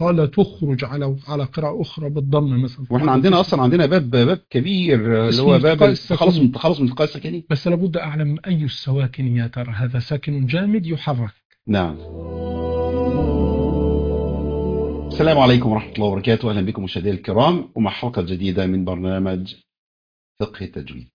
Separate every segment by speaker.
Speaker 1: قال تخرج على على قراءة أخرى بالضم مثلا
Speaker 2: واحنا عندنا اصلا عندنا باب باب كبير اللي
Speaker 1: اسمه
Speaker 2: هو باب
Speaker 1: التقاء
Speaker 2: التخلص
Speaker 1: الساكنين.
Speaker 2: من التخلص من التقاء الساكنين
Speaker 1: بس لابد أعلم أي السواكن يا ترى هذا ساكن جامد يحرك
Speaker 2: نعم السلام عليكم ورحمة الله وبركاته أهلا بكم مشاهدينا الكرام ومع حلقة جديدة من برنامج فقه التجويد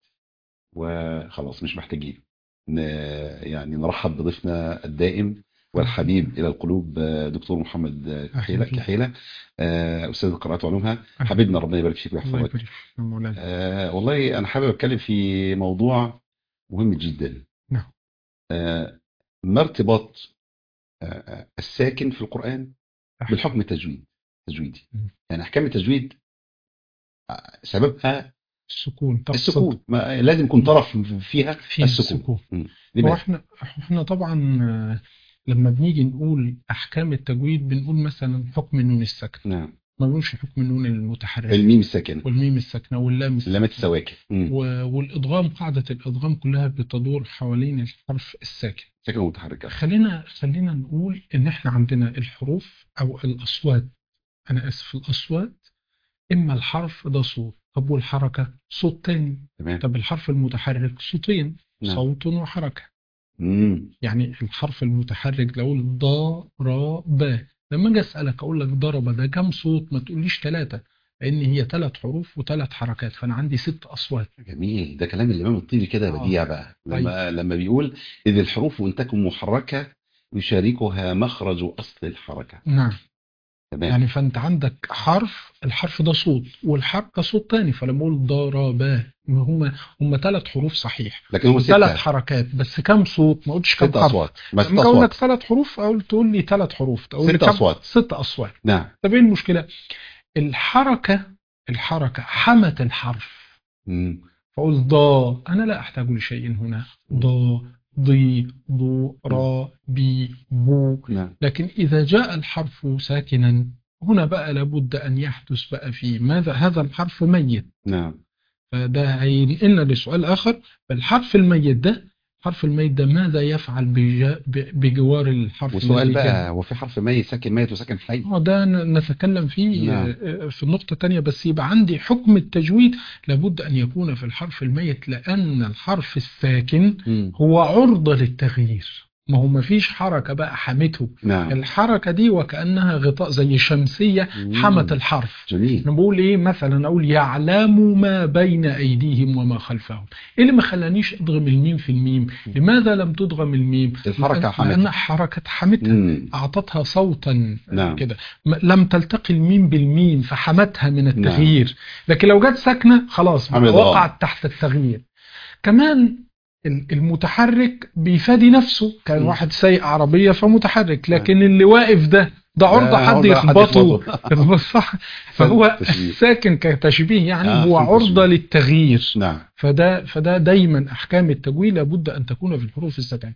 Speaker 2: وخلاص مش محتاجين ن- يعني نرحب بضيفنا الدائم والحبيب إلى القلوب آه، دكتور محمد كحيلة
Speaker 1: أهلا بك.
Speaker 2: كحيلة آه، أستاذ القراءات وعلومها حبيبنا ربنا يبارك فيك
Speaker 1: الله
Speaker 2: ويحفظك
Speaker 1: يبارك فيك يا مولانا
Speaker 2: آه والله أنا حابب أتكلم في موضوع مهم جدا
Speaker 1: نعم.
Speaker 2: آه ما ارتباط آه الساكن في القرآن بالحكم التجويد تجويدي
Speaker 1: مم.
Speaker 2: يعني أحكام التجويد آه، سببها
Speaker 1: السكون تقصد
Speaker 2: السكون ما لازم يكون طرف فيها
Speaker 1: في
Speaker 2: السكون
Speaker 1: السكون هو
Speaker 2: لماذا؟
Speaker 1: احنا احنا طبعا آه، لما بنيجي نقول احكام التجويد بنقول مثلا حكم النون الساكنه
Speaker 2: نعم
Speaker 1: ما بنقولش حكم النون المتحرك
Speaker 2: الميم الساكن
Speaker 1: والميم الساكنه واللام الساكنه
Speaker 2: لامات السواكن مم.
Speaker 1: و- والادغام قاعده الادغام كلها بتدور حوالين الحرف الساكن
Speaker 2: ساكن متحركة
Speaker 1: خلينا خلينا نقول ان احنا عندنا الحروف او الاصوات انا اسف الاصوات اما الحرف ده صوت طب والحركه صوت تاني
Speaker 2: تمام
Speaker 1: طب الحرف المتحرك صوتين
Speaker 2: نعم.
Speaker 1: صوت وحركه
Speaker 2: مم.
Speaker 1: يعني الحرف المتحرك لو اقول ضرب لما اجي اسالك اقول لك ضرب ده كم صوت ما تقوليش ثلاثه لان هي ثلاث حروف وثلاث حركات فانا عندي ست اصوات
Speaker 2: جميل ده كلام الإمام الطيبي كده
Speaker 1: آه.
Speaker 2: بديع بقى لما لما بيقول إذ الحروف إن تكن محركة يشاركها مخرج أصل الحركة
Speaker 1: نعم
Speaker 2: تمام
Speaker 1: يعني فانت عندك حرف الحرف ده صوت والحركه صوت تاني فلما اقول ضربا هم هم ثلاث حروف صحيح
Speaker 2: لكن هو
Speaker 1: ثلاث
Speaker 2: ستة
Speaker 1: حركات بس كم صوت ما قلتش كم
Speaker 2: ست
Speaker 1: حرف
Speaker 2: أصوات بس ست
Speaker 1: لما اقول لك
Speaker 2: أصوات
Speaker 1: ثلاث حروف اقول تقول لي ثلاث حروف تقول لي
Speaker 2: ست
Speaker 1: كم؟
Speaker 2: أصوات.
Speaker 1: ست اصوات
Speaker 2: نعم
Speaker 1: طب ايه المشكله الحركه الحركه حمت الحرف
Speaker 2: مم.
Speaker 1: فاقول ضا انا لا احتاج لشيء هنا ضا ضي ضو را بي بو
Speaker 2: نعم
Speaker 1: لكن اذا جاء الحرف ساكنا هنا بقى لابد ان يحدث بقى في ماذا هذا الحرف ميت
Speaker 2: نعم
Speaker 1: فده هينقلنا لسؤال اخر الحرف الميت ده الحرف الميت ده ماذا يفعل بجا- ب- بجوار الحرف
Speaker 2: وسؤال
Speaker 1: الذي كان؟
Speaker 2: بقى هو في حرف ميت ساكن ميت وساكن حي
Speaker 1: اه ده ن- نتكلم فيه
Speaker 2: نعم.
Speaker 1: آه، في النقطة الثانية بس يبقى عندي حكم التجويد لابد أن يكون في الحرف الميت لأن الحرف الساكن
Speaker 2: مم.
Speaker 1: هو عرضة للتغيير ما هو ما فيش حركة بقى حمته
Speaker 2: نعم
Speaker 1: الحركة دي وكأنها غطاء زي شمسية
Speaker 2: مم.
Speaker 1: حمت الحرف
Speaker 2: جميل
Speaker 1: انا بقول ايه مثلا اقول يعلم ما بين ايديهم وما خلفهم ايه اللي ما خلانيش ادغم الميم في الميم لماذا لم تدغم الميم
Speaker 2: الحركة حمتها.
Speaker 1: لان حركة حمتها
Speaker 2: مم.
Speaker 1: أعطتها صوتا
Speaker 2: نعم.
Speaker 1: كده م- لم تلتقي الميم بالميم فحمتها من التغيير لكن لو جت ساكنة خلاص
Speaker 2: حمد
Speaker 1: وقعت تحت التغيير كمان ال- المتحرك بيفادي نفسه كان
Speaker 2: مم.
Speaker 1: واحد سايق عربية فمتحرك لكن اللي واقف ده ده عرضة
Speaker 2: ده
Speaker 1: حد
Speaker 2: عرضة حد
Speaker 1: يخبطه
Speaker 2: يخبطه.
Speaker 1: صح فهو
Speaker 2: تشبيه.
Speaker 1: ساكن كتشبيه يعني
Speaker 2: آه،
Speaker 1: هو
Speaker 2: في
Speaker 1: عرضة
Speaker 2: تشبيه.
Speaker 1: للتغيير
Speaker 2: نعم
Speaker 1: فده فده دايما احكام التجويد لابد ان تكون في الحروف السبعه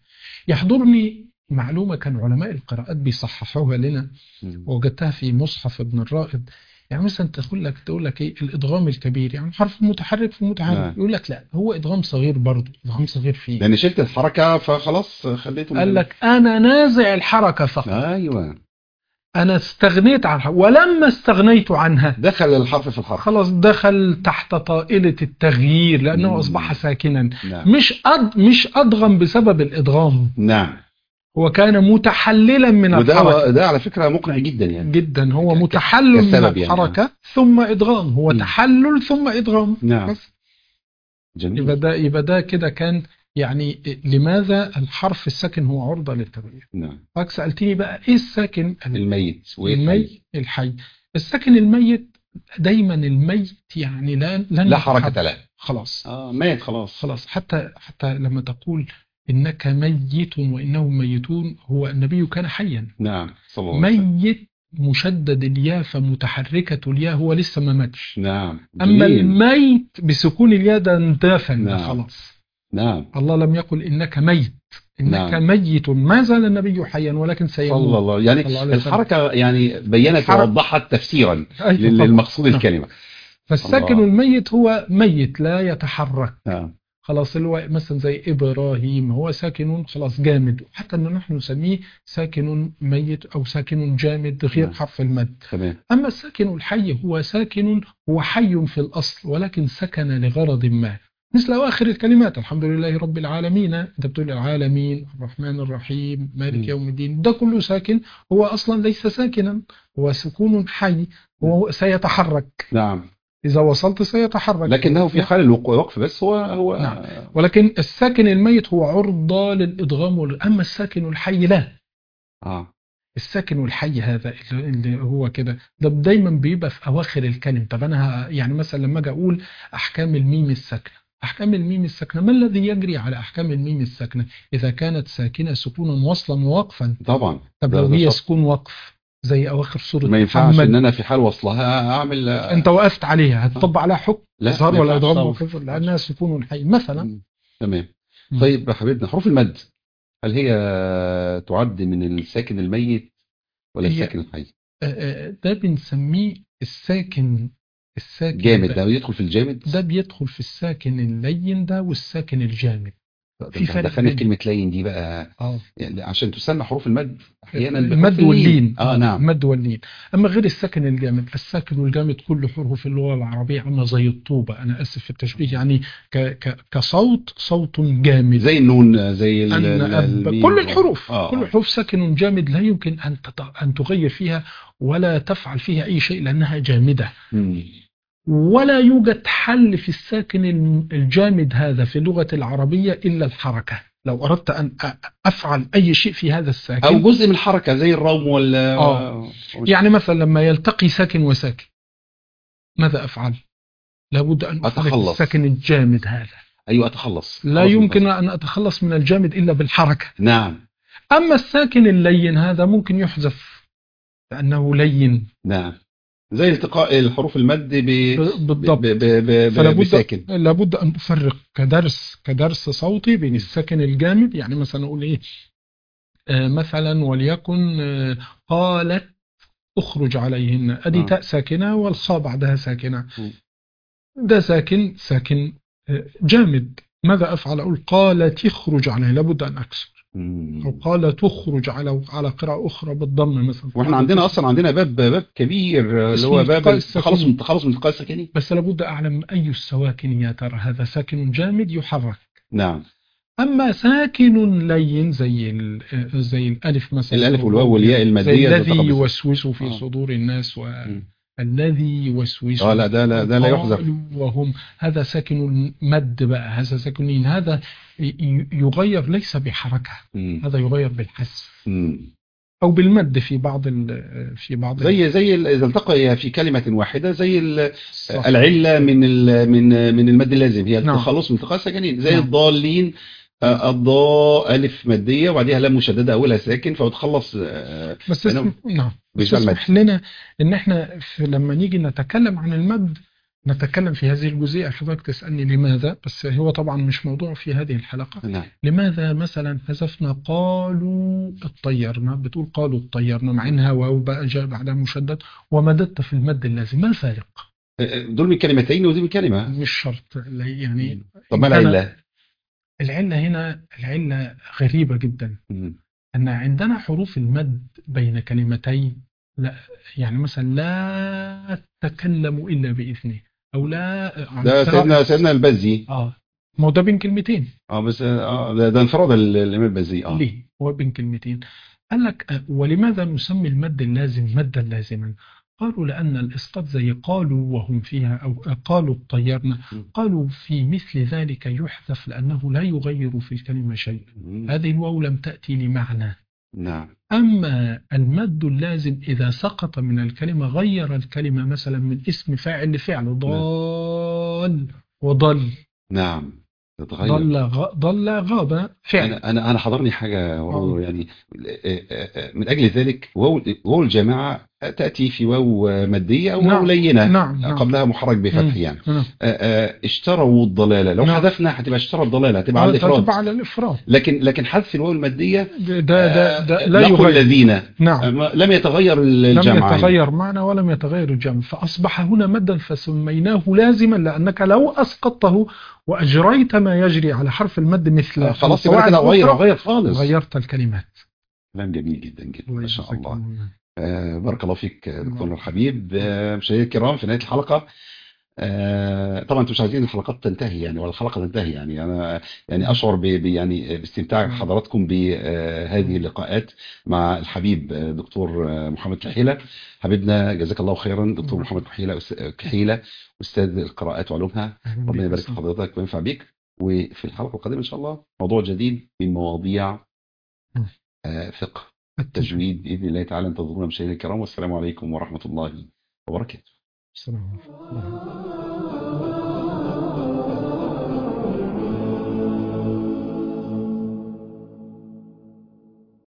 Speaker 1: يحضرني معلومه كان علماء القراءات بيصححوها لنا
Speaker 2: مم.
Speaker 1: ووجدتها في مصحف ابن الرائد يعني مثلا تقول لك تقول لك ايه الادغام الكبير يعني حرف متحرك في متحرك
Speaker 2: نعم.
Speaker 1: يقول لك لا هو ادغام صغير برضه ادغام صغير فيه
Speaker 2: لأن شلت الحركة فخلاص خليته
Speaker 1: قال لك انا نازع الحركه فقط
Speaker 2: أيوه
Speaker 1: انا استغنيت عنها ولما استغنيت عنها
Speaker 2: دخل الحرف في الحرف
Speaker 1: خلاص دخل تحت طائله التغيير لانه
Speaker 2: مم.
Speaker 1: اصبح ساكنا
Speaker 2: نعم
Speaker 1: مش أد مش ادغم بسبب الادغام
Speaker 2: نعم
Speaker 1: هو كان متحللا من
Speaker 2: وده
Speaker 1: الحركه
Speaker 2: ده على فكرة مقنع جدا يعني
Speaker 1: جدا هو
Speaker 2: ك- ك-
Speaker 1: متحلل من
Speaker 2: كسبب يعني.
Speaker 1: الحركه ثم ادغام هو
Speaker 2: مم.
Speaker 1: تحلل ثم ادغام
Speaker 2: نعم
Speaker 1: بس يبقى
Speaker 2: جميل
Speaker 1: ده يبقى ده كده كان يعني لماذا الحرف الساكن هو عرضه للتغيير
Speaker 2: نعم
Speaker 1: حضرتك سالتني بقى ايه الساكن
Speaker 2: الميت وإيه
Speaker 1: الميت
Speaker 2: الحي؟
Speaker 1: الحي الساكن الميت دايما الميت يعني لا لن
Speaker 2: لا
Speaker 1: يتحرك.
Speaker 2: حركة له
Speaker 1: خلاص
Speaker 2: اه ميت خلاص
Speaker 1: خلاص حتى حتى لما تقول انك ميت وانهم ميتون هو النبي كان حيا
Speaker 2: نعم صلى الله عليه وسلم
Speaker 1: ميت مشدد الياء فمتحركة الياء هو لسه ما ماتش
Speaker 2: نعم
Speaker 1: أما
Speaker 2: جميل.
Speaker 1: الميت بسكون الياء ده اندفن ده
Speaker 2: نعم.
Speaker 1: خلاص
Speaker 2: نعم
Speaker 1: الله لم يقل إنك ميت إنك
Speaker 2: نعم.
Speaker 1: ميت ما زال النبي حيا ولكن
Speaker 2: صلى
Speaker 1: سيموت
Speaker 2: الله يعني
Speaker 1: صلى الله عليه وسلم.
Speaker 2: الحركة يعني بينت
Speaker 1: الحركة-
Speaker 2: ووضحت تفسيرا
Speaker 1: أيوة
Speaker 2: لل-
Speaker 1: طبعا.
Speaker 2: للمقصود
Speaker 1: نعم.
Speaker 2: الكلمة
Speaker 1: فالساكن
Speaker 2: الله.
Speaker 1: الميت هو ميت لا يتحرك
Speaker 2: نعم
Speaker 1: خلاص اللي هو مثلا زي إبراهيم هو ساكن خلاص جامد حتى أن نحن نسميه ساكن ميت أو ساكن جامد غير
Speaker 2: نعم.
Speaker 1: حرف المد
Speaker 2: تمام
Speaker 1: أما الساكن الحي هو ساكن هو حي في الأصل ولكن سكن لغرض ما مثل أواخر الكلمات الحمد لله رب العالمين أنت بتقول العالمين الرحمن الرحيم مالك
Speaker 2: م.
Speaker 1: يوم الدين ده كله ساكن هو أصلا ليس ساكنا هو سكون حي هو سيتحرك
Speaker 2: نعم
Speaker 1: إذا وصلت سيتحرك
Speaker 2: لكنه في حال الوقف بس هو هو
Speaker 1: نعم. ولكن الساكن الميت هو عرضة للإدغام وال- أما الساكن الحي لا
Speaker 2: اه
Speaker 1: الساكن الحي هذا اللي- اللي هو كده ده دايما بيبقى في أواخر الكلم طب أنا ه- يعني مثلا لما أجي أقول أحكام الميم الساكنة أحكام الميم الساكنة ما الذي يجري على أحكام الميم الساكنة إذا كانت ساكنة سكونا وصلا ووقفا
Speaker 2: طبعا
Speaker 1: طب
Speaker 2: ده-
Speaker 1: لو
Speaker 2: ده
Speaker 1: هي
Speaker 2: شرط.
Speaker 1: سكون وقف زي أواخر سورة
Speaker 2: ما ينفعش
Speaker 1: محمد
Speaker 2: ان انا في حال وصلها اعمل
Speaker 1: أنت وقفت عليها هتطبق عليها حكم
Speaker 2: لا
Speaker 1: إظهار
Speaker 2: ما
Speaker 1: ولا
Speaker 2: ينفعش
Speaker 1: إدغام
Speaker 2: طبعا.
Speaker 1: وكفر لأنها سكون حي مثلا
Speaker 2: مم. تمام
Speaker 1: مم.
Speaker 2: طيب يا حبيبنا حروف المد هل هي تعد من الساكن الميت ولا
Speaker 1: هي-
Speaker 2: الساكن الحي
Speaker 1: آه، آه، ده بنسميه الساكن الساكن
Speaker 2: جامد
Speaker 1: ده,
Speaker 2: ده يدخل في الجامد
Speaker 1: ده بيدخل في الساكن اللين ده والساكن الجامد في
Speaker 2: ده
Speaker 1: فرق
Speaker 2: دخلنا في
Speaker 1: بين-
Speaker 2: كلمة لين دي بقى
Speaker 1: اه
Speaker 2: يعني عشان تسمى حروف المد احيانا بحروف
Speaker 1: المد واللين
Speaker 2: اه نعم
Speaker 1: المد واللين اما غير الساكن الجامد الساكن الجامد كل حروف اللغه العربيه عامله زي الطوبه انا اسف في التشبيه يعني ك ك كصوت صوت جامد
Speaker 2: زي النون زي ال-
Speaker 1: أن
Speaker 2: ال-
Speaker 1: أب
Speaker 2: الميم.
Speaker 1: كل الحروف
Speaker 2: آه.
Speaker 1: كل الحروف ساكن جامد لا يمكن أن تط- أن تغير فيها ولا تفعل فيها أي شيء لأنها جامدة
Speaker 2: مم.
Speaker 1: ولا يوجد حل في الساكن الم- الجامد هذا في اللغة العربية إلا الحركة لو أردت أن أ- أفعل أي شيء في هذا
Speaker 2: او
Speaker 1: الساكن
Speaker 2: جزء من الحركة زي الروم ولا
Speaker 1: آه. يعني مثلا لما يلتقي ساكن وساكن ماذا أفعل؟ لابد أن أفعل
Speaker 2: أتخلص.
Speaker 1: الساكن الجامد هذا
Speaker 2: ايوه اتخلص
Speaker 1: لا
Speaker 2: خلاص
Speaker 1: يمكن
Speaker 2: انتصر.
Speaker 1: أن أتخلص من الجامد إلا بالحركة
Speaker 2: نعم
Speaker 1: أما الساكن اللين هذا ممكن يحذف لأنه لين
Speaker 2: نعم زي التقاء الحروف المد ب
Speaker 1: ب- بالضبط
Speaker 2: ب- ب- ب-
Speaker 1: فلا بد
Speaker 2: بساكن
Speaker 1: لابد أن أفرق كدرس كدرس صوتي بين الساكن الجامد يعني مثلا أقول إيه آه مثلا وليكن آه قالت اخرج عليهن أدي
Speaker 2: آه.
Speaker 1: تاء ساكنة والخاء بعدها ساكنة
Speaker 2: م.
Speaker 1: ده ساكن ساكن آه جامد ماذا أفعل أقول قالت اخرج عليهن لابد أن أكسر
Speaker 2: مم.
Speaker 1: أو قال تخرج على على قراءة أخرى بالضم مثلا
Speaker 2: واحنا عندنا اصلا عندنا باب باب كبير اللي
Speaker 1: اسمه
Speaker 2: هو باب
Speaker 1: التقاء
Speaker 2: التخلص
Speaker 1: الساكنين.
Speaker 2: من التخلص من التقاء الساكنين
Speaker 1: بس لابد أعلم أي السواكن يا ترى هذا ساكن جامد يحرك
Speaker 2: نعم
Speaker 1: أما ساكن لين زي ال- زي الألف مثلا
Speaker 2: الالف والواو والياء
Speaker 1: زي
Speaker 2: الماديه
Speaker 1: الذي
Speaker 2: تتقبل.
Speaker 1: يوسوس في
Speaker 2: آه.
Speaker 1: صدور الناس
Speaker 2: مم.
Speaker 1: والذي يوسوس
Speaker 2: اه لا ده لا ده لا يحذف
Speaker 1: قالوا وهم هذا ساكن مد بقى هذا ساكن لين هذا ي- ي- يغير ليس بحركة
Speaker 2: مم.
Speaker 1: هذا يغير بالحذف
Speaker 2: مم.
Speaker 1: أو بالمد في بعض ال- في بعض
Speaker 2: زي زي ال- اذا التقى في كلمه واحده زي ال-
Speaker 1: الصح.
Speaker 2: العله من ال- من من المد اللازم هي
Speaker 1: نعم.
Speaker 2: التخلص من التقاء الساكنين زي
Speaker 1: نعم.
Speaker 2: الضالين آه، الضاء الف ماديه وبعديها لام مشدده اولها ساكن فبتخلص آه،
Speaker 1: بس
Speaker 2: أنا
Speaker 1: اسم... نعم بس
Speaker 2: بيشمل المد
Speaker 1: اسمح لنا ان احنا في لما نيجي نتكلم عن المد نتكلم في هذه الجزئية حضرتك تسألني لماذا بس هو طبعا مش موضوع في هذه الحلقة
Speaker 2: نعم
Speaker 1: لماذا مثلا حذفنا قالوا اطيرنا بتقول قالوا اطيرنا مع انها واو بقى جاء بعدها مشدد ومددت في المد اللازم ما الفارق؟
Speaker 2: آه، دول من كلمتين ودي من كلمه
Speaker 1: مش شرط يعني
Speaker 2: طب ما
Speaker 1: إن كان-
Speaker 2: العله
Speaker 1: العلة هنا العلة غريبة جدا
Speaker 2: مم.
Speaker 1: أن عندنا حروف المد بين كلمتين لا يعني مثلا لا تكلم إلا بإذنه أو لا عن
Speaker 2: ده
Speaker 1: قراءة-
Speaker 2: سيدنا سيدنا البزي
Speaker 1: آه ما هو ده بين كلمتين
Speaker 2: اه بس اه ده, ده انفراد ال- الامام البزي اه
Speaker 1: ليه هو بين كلمتين قال لك آه، ولماذا نسمي المد اللازم مدا لازما قالوا لأن الإسقاط زي قالوا وهم فيها أو آه، قالوا اطيرنا
Speaker 2: م.
Speaker 1: قالوا في مثل ذلك يحذف لأنه لا يغير في الكلمة شيء
Speaker 2: مم.
Speaker 1: هذه الواو لم تأتي لمعنى
Speaker 2: نعم
Speaker 1: أما المد اللازم إذا سقط من الكلمة غير الكلمة مثلا من اسم فاعل لفعل ضال وضل
Speaker 2: نعم تتغير
Speaker 1: ضل غ... ضل غاب فعل
Speaker 2: انا انا انا حضرني حاجه برضه يعني آه، آه، آه، من اجل ذلك واو واو الجماعه تأتي في واو مادية أو
Speaker 1: نعم.
Speaker 2: واو لينة
Speaker 1: نعم نعم
Speaker 2: قبلها محرك بفتح
Speaker 1: مم.
Speaker 2: يعني
Speaker 1: نعم.
Speaker 2: آه، آه، اشتروا الضلالة لو
Speaker 1: نعم.
Speaker 2: حذفنا هتبقى اشترى الضلالة هتبقى على الإفراد
Speaker 1: تبع على الإفراد
Speaker 2: لكن لكن حذف الواو المادية
Speaker 1: ده ده, ده
Speaker 2: آه،
Speaker 1: لا
Speaker 2: لقوا
Speaker 1: يغير
Speaker 2: الذين
Speaker 1: نعم
Speaker 2: آه، ما- لم يتغير
Speaker 1: لم
Speaker 2: الجمع
Speaker 1: يتغير معنى ولم يتغير الجمع فأصبح هنا مدا فسميناه لازما لأنك لو أسقطته وأجريت ما يجري على حرف المد مثل
Speaker 2: آه، خلاص
Speaker 1: القواعد
Speaker 2: يبقى كده غير
Speaker 1: الأخرى،
Speaker 2: غير خالص
Speaker 1: غيرت الكلمات
Speaker 2: كلام جميل جدا جدا ما شاء
Speaker 1: يجزاك
Speaker 2: الله
Speaker 1: الله.
Speaker 2: آه، بارك الله فيك آه، دكتورنا
Speaker 1: نعم.
Speaker 2: الحبيب آه، مشاهدينا الكرام في نهاية الحلقة آه، طبعا انتم مش عايزين الحلقات تنتهي يعني ولا الحلقة تنتهي يعني انا يعني اشعر ب ب- يعني باستمتاع
Speaker 1: نعم.
Speaker 2: حضراتكم بهذه اللقاءات مع الحبيب آه، دكتور آه، محمد كحيلة حبيبنا جزاك الله خيرا دكتور
Speaker 1: نعم.
Speaker 2: محمد كحيلة أس- كحيلة استاذ القراءات وعلومها
Speaker 1: أهلاً
Speaker 2: ربنا
Speaker 1: بك
Speaker 2: يبارك في
Speaker 1: أستاذ.
Speaker 2: حضرتك وينفع بيك وفي الحلقة القادمة ان شاء الله موضوع جديد من مواضيع
Speaker 1: نعم.
Speaker 2: آه، فقه
Speaker 1: التجويد
Speaker 2: التجويد بإذن الله تعالى انتظرونا مشاهدينا الكرام والسلام عليكم ورحمة الله وبركاته
Speaker 1: السلام عليكم